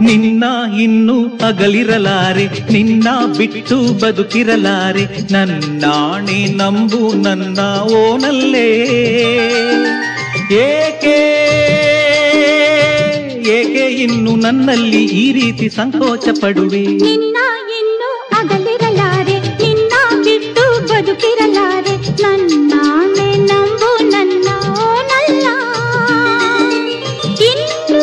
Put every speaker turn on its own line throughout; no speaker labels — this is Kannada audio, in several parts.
ನಿನ್ನ ಇನ್ನು ಅಗಲಿರಲಾರೆ ನಿನ್ನ ಬಿಟ್ಟು ಬದುಕಿರಲಾರೆ ನನ್ನಾಣೆ ನಂಬು ನನ್ನ ಓನಲ್ಲೇ ಏಕೆ ಏಕೆ ಇನ್ನು ನನ್ನಲ್ಲಿ ಈ ರೀತಿ ಸಂಕೋಚ ಪಡುವೆ
ನಿನ್ನ ಇನ್ನು ಅಗಲಿರಲಾರೆ ನಿನ್ನ ಬಿಟ್ಟು ಬದುಕಿರಲಾರೆ ನನ್ನಾಣೆ ನಂಬು ನನ್ನ ಓನಲ್ಲ ಇನ್ನು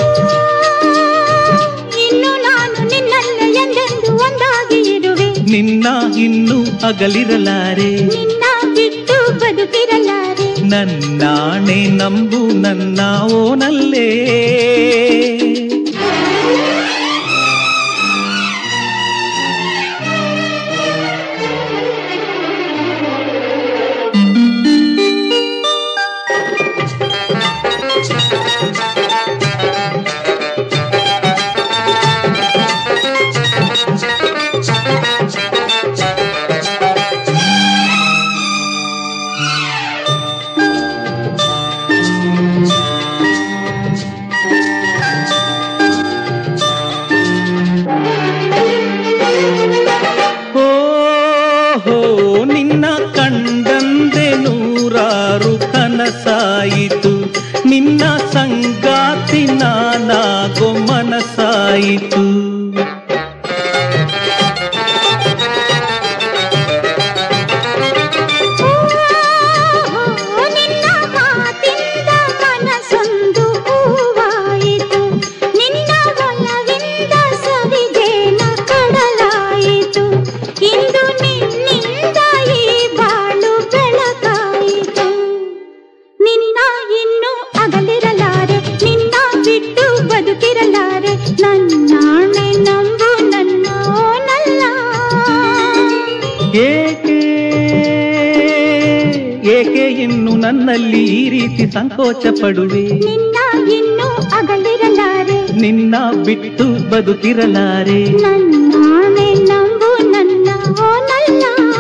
ಇನ್ನು ನಾನು ನಿನ್ನಲ್ಲ ಎಂದೆಂದು ಒಂದಾಗಿ ಇರುವೆ
ನಿನ್ನ ಇನ್ನು ಅಗಲಿರಲಾರೆ
ನಿನ್ನ ಬಿಟ್ಟು ಬದುಕಿರಲಾರೆ
ನನ್ನಾಣೆ ನಂಬು ನನ್ನ ಓನಲ್ಲೇ ಓಹೋ ನಿನ್ನ ಕಂಡಂದೆ ನೂರಾರು ಕನಸಾಯಿತು ನಿನ್ನ ಸಂಗಾತಿ ನಾನಾಗೋ ಮನಸಾಯಿತು
ಓ ನಿನ್ನ ಮಾತಿಂದ ಮನಸೊಂದು ಹೂವಾಯಿತು ನಿನ್ನ ಒಲವಿಂದ ಸವಿಜೇನ ಕಡಲಾಯಿತು ಇಂದು ನಿನ್ನಿಂದ ಈ ಬಾಳು ಬೆಳಕಾಯಿತು ನಿನ್ನ ಇನ್ನು ಅಗಲಿರಲಾರೆ ನಿನ್ನ ಬಿಟ್ಟು ಬದುಕಿರಲಾರೆ ನನ್ನಾಣೆ ನಂಬು ನನ್ನ ಓನಲ್ಲ
ಏಕೆ ಏಕೆ ಇನ್ನು ನನ್ನಲ್ಲಿ ಈ ರೀತಿ ಸಂಕೋಚ ಪಡುವೆ
ನಿನ್ನ ಇನ್ನು ಅಗಲಿರಲಾರೆ
ನಿನ್ನ ಬಿಟ್ಟು ಬದುಕಿರಲಾರೆ
ನನ್ನಾಣೆ ನಂಬು ನನ್ನ ಓನಲ್ಲ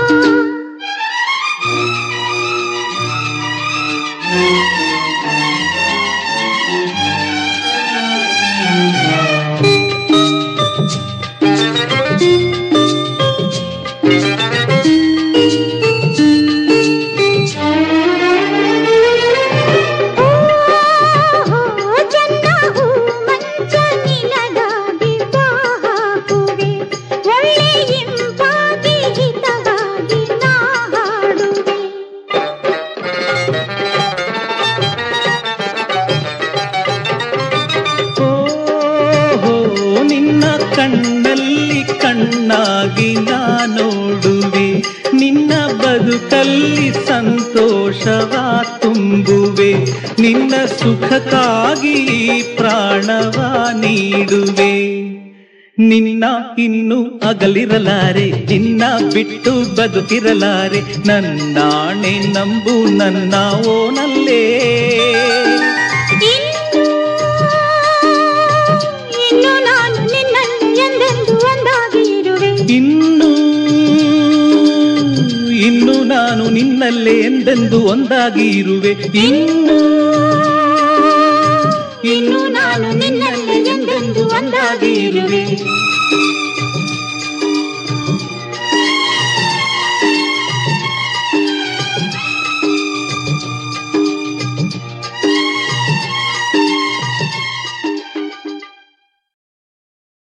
ಓ ಚನ್ನ ಹೂ ಮಂಚ ನಿನಗಾಗಿ ಬಾಹುವೆ ಒಳ್ಳೆ ಇಂಪಾಗಿ ಹಿತವಾಗಿ ನಾ ಹಾಡುವೆ
ಓಹೋ ನಿನ್ನ ಕಣ್ಣಲ್ಲಿ ಕಣ್ಣಾಗಿ ನಾ ನೋಡುವೆ ನಿನ್ನ ಬದುಕಲ್ಲಿ ಸಂತೋಷವ ತುಂಬುವೆ ನಿನ್ನ ಸುಖಕ್ಕಾಗಿ ಈ ಪ್ರಾಣವ ನೀಡುವೆ ನಿನ್ನ ಇನ್ನು ಅಗಲಿರಲಾರೆ ನಿನ್ನ ಬಿಟ್ಟು ಬದುಕಿರಲಾರೆ ನನ್ನಾಣೆ ನಂಬು ನನ್ನ ಓನಲ್ಲೇ
ಇನ್ನು ಇನ್ನು ನಾನು ನಿನ್ನಲ್ಲಿ ಎಂದೆಂದು ಒಂದಾಗಿ ಇರುವೆ
ಇನ್ನು ಇನ್ನು ನಾನು ನಿನ್ನಲ್ಲೇ ಎಂದೆಂದು ಒಂದಾಗಿ ಇರುವೆ ಇನ್ನು
ಇನ್ನು ನಾನು ನಿನ್ನಲ್ಲಿ ಎಂದೆಂದು ಒಂದಾಗಿ ಇರುವೆ